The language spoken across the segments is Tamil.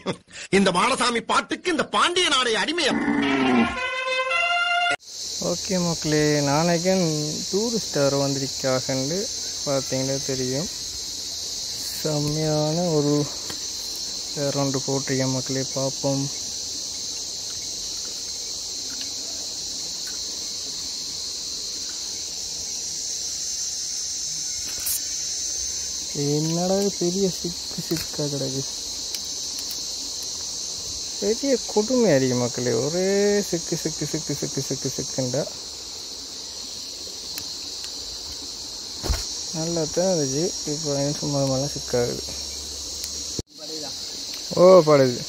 இந்த மாடசாமி பாட்டுக்கு இந்த பாண்டிய நாடைய அடிமையா ஓகே மக்களே நாளைக்கன் டூரிஸ்ட் வர வந்திருக்காகண்டு பார்த்தீங்கன்னா தெரியும் செம்மையான ஒரு ரெண்டு போட்டிருக்கேன் மக்களே பார்ப்போம் என்னடா இது பெரிய சிக்கு சிக்கா கிடக்கு பெரிய கொடுமை அறிய மக்களே ஒரே சிக்கு சிக்கு சிக்கு சிக்கு சிக்கு சிக்குண்டா நல்லா தான் இருந்துச்சு இப்போ சும்மா மேலே சிக்காகுது ஓ படுது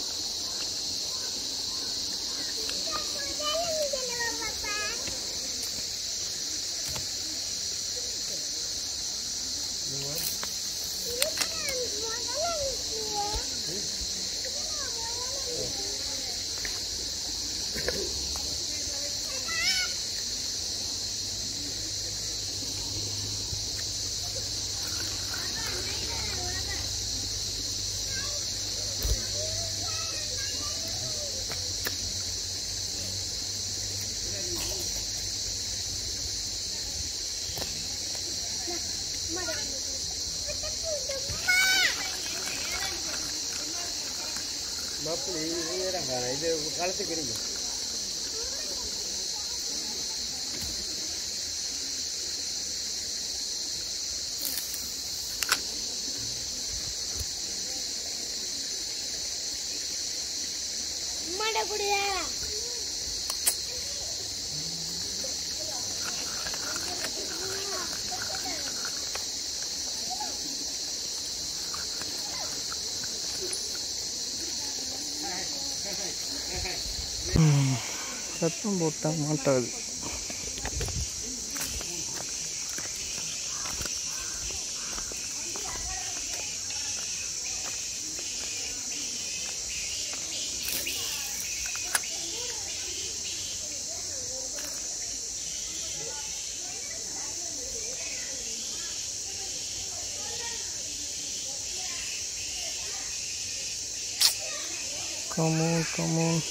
இது காலத்துக்கு இருக்கு சத்தம் போட்டால் மாட்டாது Come on, come on.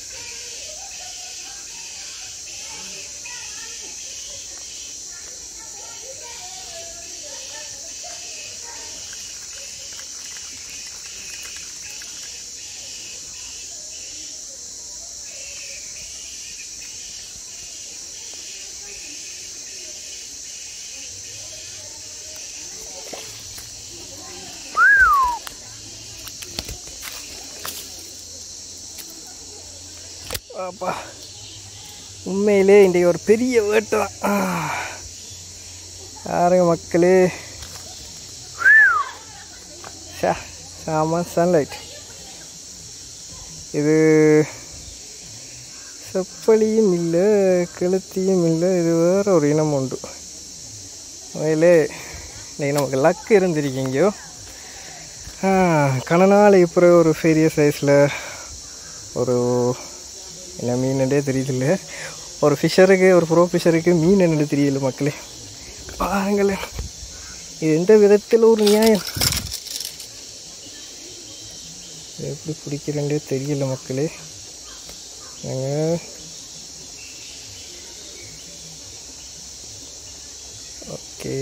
அப்பா உண்மையிலே இன்றைக்கு ஒரு பெரிய வேட்டு தான் யாருங்க மக்களே ஷா சாமா சன்லைட் இது செப்பலியும் இல்லை கெளுத்தியும் இல்லை இது வேற ஒரு இனம் உண்டு உண்மையிலே இன்றைக்கி நமக்கு லக்கு இருந்திருக்கீங்கயோ கணநாள் இப்போ ஒரு பெரிய சைஸில் ஒரு என்ன மீனுன்றே தெரியல ஒரு ஃபிஷருக்கு ஒரு ப்ரோ ஃபிஷருக்கு மீன் என்னன்னு தெரியல மக்களே பாருங்களேன் இது எந்த விதத்தில் ஒரு நியாயம் இது எப்படி பிடிக்கிறேன்றே தெரியல மக்களே ஏங்க ஓகே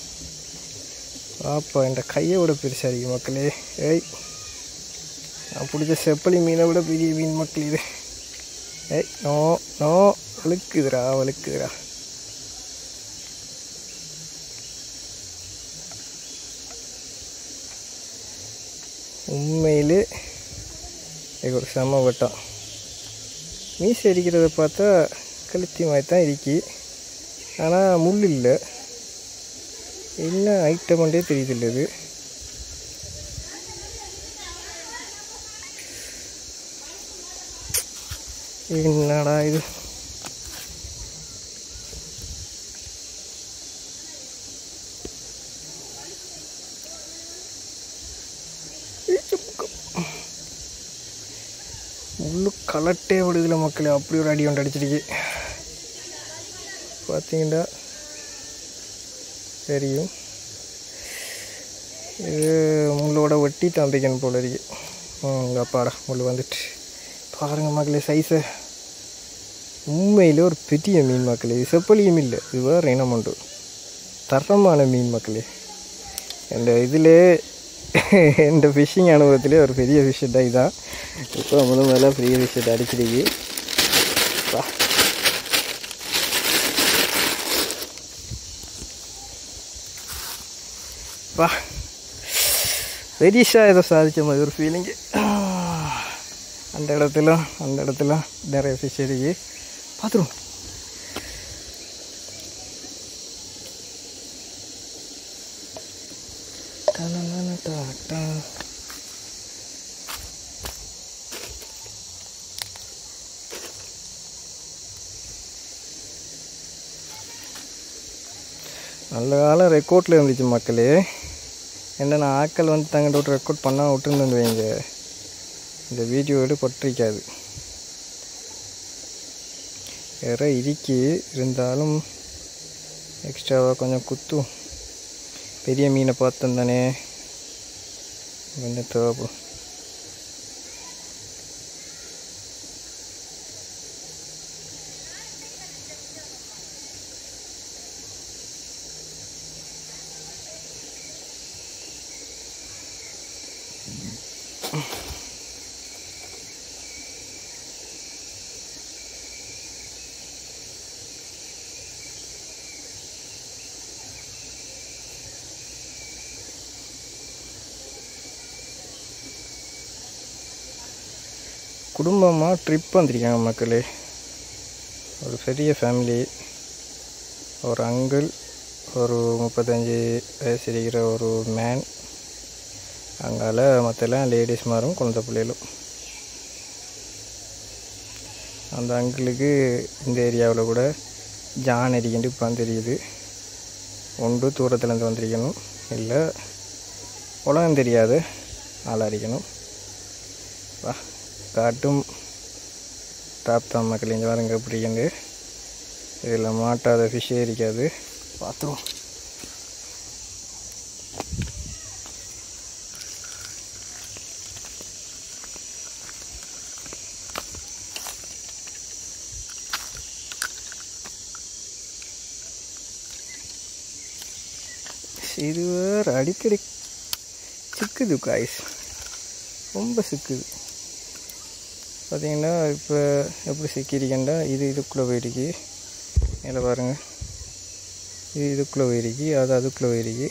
பாப்பா என் கையை விட பெருசாக இருக்கு மக்களே ஏய் நான் பிடிச்ச செப்பலி மீனை விட பெரிய மீன் மக்கள் இது ஏய் நோ நோ வழுக்குதுடா வழுக்குதுடா உண்மையிலே இது ஒரு செம வட்டம் மீசை அடிக்கிறத பார்த்தா கழுத்தி மாதிரி தான் இருக்கு ஆனால் முள் இல்லை என்ன ஐட்டம்ன்றே தெரியுதில்ல இது என்னடா இது முள்ளு கலட்டே விடுதில்ல மக்களே அப்படி ஒரு அடி ஒன்று அடிச்சிருக்கு பார்த்தீங்கன்னா தெரியும் இது முள்ளோட வெட்டி தம்பிக்கணும் போல இருக்கு உங்கள் அப்பாடா முள் வந்துட்டு பாருங்க மக்களே சைஸை உண்மையிலே ஒரு பெரிய மீன் மக்களே இது செப்பலியும் இல்லை இது வேறு இனம் உண்டு தரமான மீன் மக்களே இந்த இதில் இந்த ஃபிஷ்ஷிங் அனுபவத்திலே ஒரு பெரிய ஃபிஷ் தான் இதான் இப்போ முதல் முதல்ல பெரிய ஃபிஷ் அடிச்சிருக்கு பா பா பெரிஷா ஏதோ சாதிச்ச மாதிரி ஒரு ஃபீலிங்கு அந்த இடத்துல அந்த இடத்துல நிறைய ஃபிஷ் இருக்கு பார்த்துருவோம் டா நல்ல காலம் ரெக்கார்டில் இருந்துச்சு மக்களே என்னென்ன ஆட்கள் வந்து தங்கிட்ட விட்டு ரெக்கார்ட் பண்ணால் விட்டுருந்து வைங்க இந்த வீடியோ எடு பற்றிக்காது வேற இருக்கு இருந்தாலும் எக்ஸ்ட்ராவாக கொஞ்சம் குத்தும் பெரிய மீனை பார்த்தோம் தானே கொஞ்சம் தேவைப்படும் குடும்பமாக ட்ரிப் வந்திருக்காங்க மக்களே ஒரு பெரிய ஃபேமிலி ஒரு அங்கிள் ஒரு முப்பத்தஞ்சு வயசு இருக்கிற ஒரு மேன் அங்கால மற்றெல்லாம் லேடிஸ் மாரும் குழந்தை பிள்ளைகளும் அந்த அங்கிளுக்கு இந்த ஏரியாவில் கூட ஜான் அடிக்கிட்டு இப்போ தெரியுது ஒன்று தூரத்துலேருந்து வந்திருக்கணும் இல்லை உலகம் தெரியாது ஆள் அடிக்கணும் வா காட்டும் தாப்தான் மக்கள் இங்கே பாருங்க எப்படி இருந்து இதில் மாட்டாத ஃபிஷ்ஷே இருக்காது பார்த்துருவோம் இது வேறு அடிக்கடி சிக்குது காய்ஸ் ரொம்ப சிக்குது பார்த்தீங்கன்னா இப்போ எப்படி சிக்கிருக்கேன்டா இது இதுக்குள்ளே போயிருக்கு மேலே பாருங்கள் இது இதுக்குள்ளே போயிருக்கு அது அதுக்குள்ளே போயிருக்கு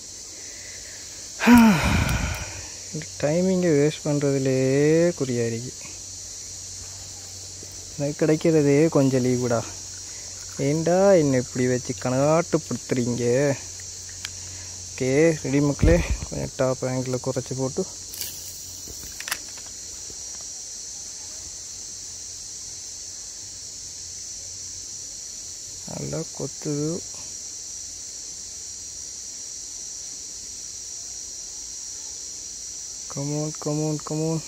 இந்த டைமிங்கை வேஸ்ட் பண்ணுறதுலே குறியா இருக்கு எனக்கு கிடைக்கிறதே கொஞ்சம் லீவுடா ஏண்டா என்னை இப்படி வச்சு கனகாட்டுப்படுத்துறீங்க ஓகே ரெடி மக்களே கொஞ்சம் டாப் ஆங்கிளில் குறைச்சி போட்டு நல்லா கொத்துது கமோன் கமோன் கமோன்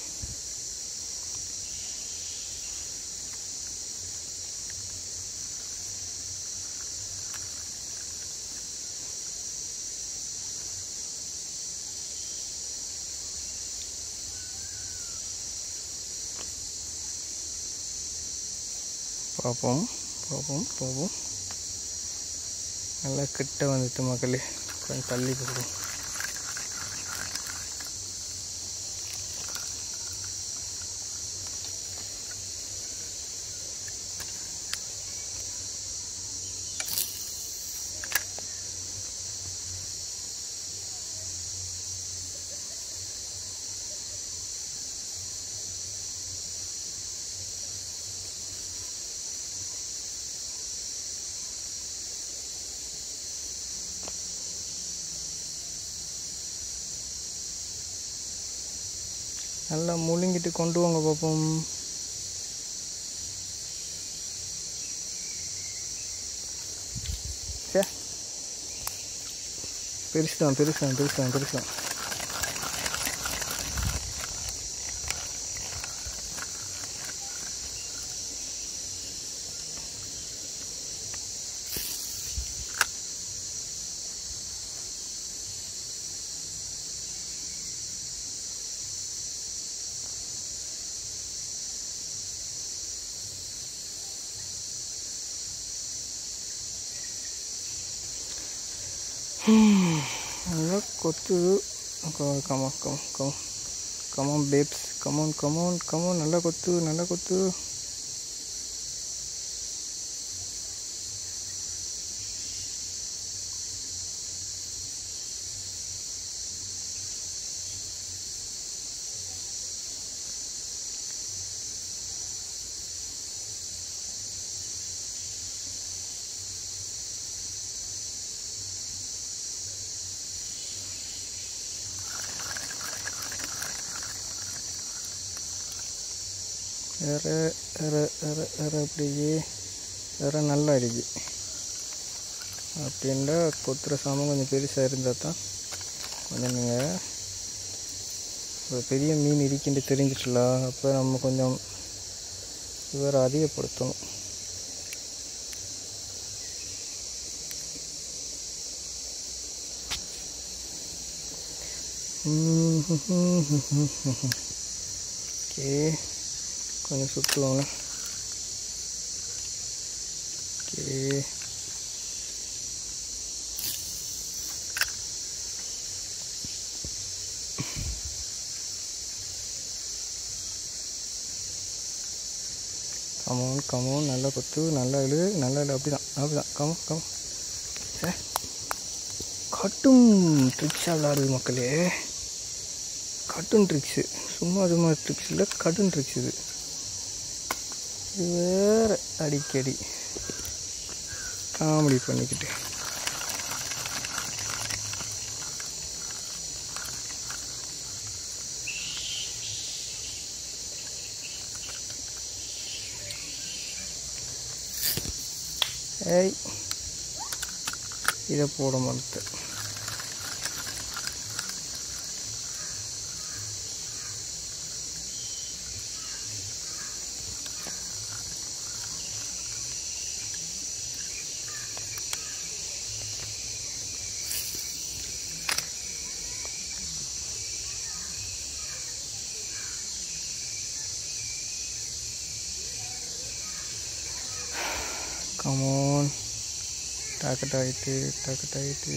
பார்ப்போம் பார்ப்போம் பார்ப்போம் நல்லா கிட்ட வந்துட்டு மக்களே கொஞ்சம் தள்ளி போடுவோம் நல்லா முழுங்கிட்டு கொண்டு வாங்க பார்ப்போம் சே பெருசு தான் பெருசு தான் பெருசு தான் பெருசு தான் நல்லா கொத்து come on come on come on come on babes come on come on come on நல்லா கொத்து நல்லா கொத்து வேற வேற வேற வேற அப்படியே வேற நல்லா இருக்கு அப்படின்னா கொத்துற சாமான் கொஞ்சம் பெருசாக இருந்தால் தான் கொஞ்சம் நீங்கள் ஒரு பெரிய மீன் இருக்கின்ற தெரிஞ்சிட்டலாம் அப்போ நம்ம கொஞ்சம் வேறு அதிகப்படுத்தணும் ஓகே கொஞ்சம் சுற்றுவாங்க ஓகே கமோன் கமோன் நல்லா கொத்து நல்லா இழு நல்லா இழு அப்படிதான் அப்படிதான் கமோன் கமோன் ஏ கட்டும் ட்ரிக்ஸாக விளாடுது மக்களே கட்டும் ட்ரிக்ஸு சும்மா சும்மா ட்ரிக்ஸ் இல்லை கடும் ட்ரிக்ஸ் இது இது வேற அடிக்கடி காமெடி பண்ணிக்கிட்டு ஏய் இதை போட மாட்டேன் கமோன் டாக்கெட் ஆகிட்டு டாக்கெட் ஆகிட்டு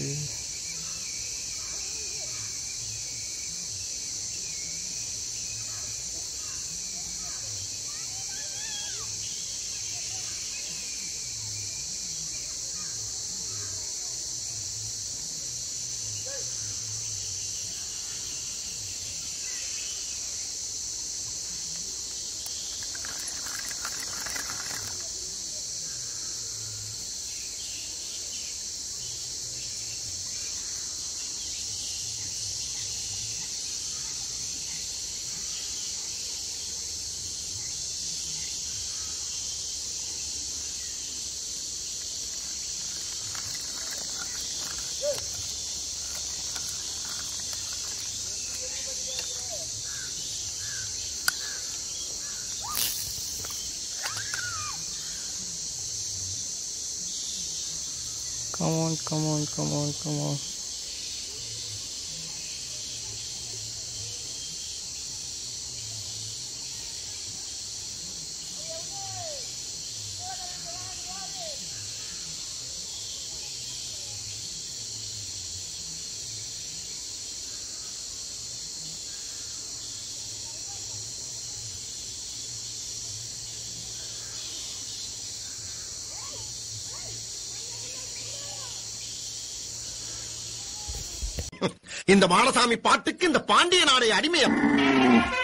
கமோன் கமோன் கமோன் கமோன் இந்த மாடசாமி பாட்டுக்கு இந்த பாண்டிய நாடைய அடிமையம்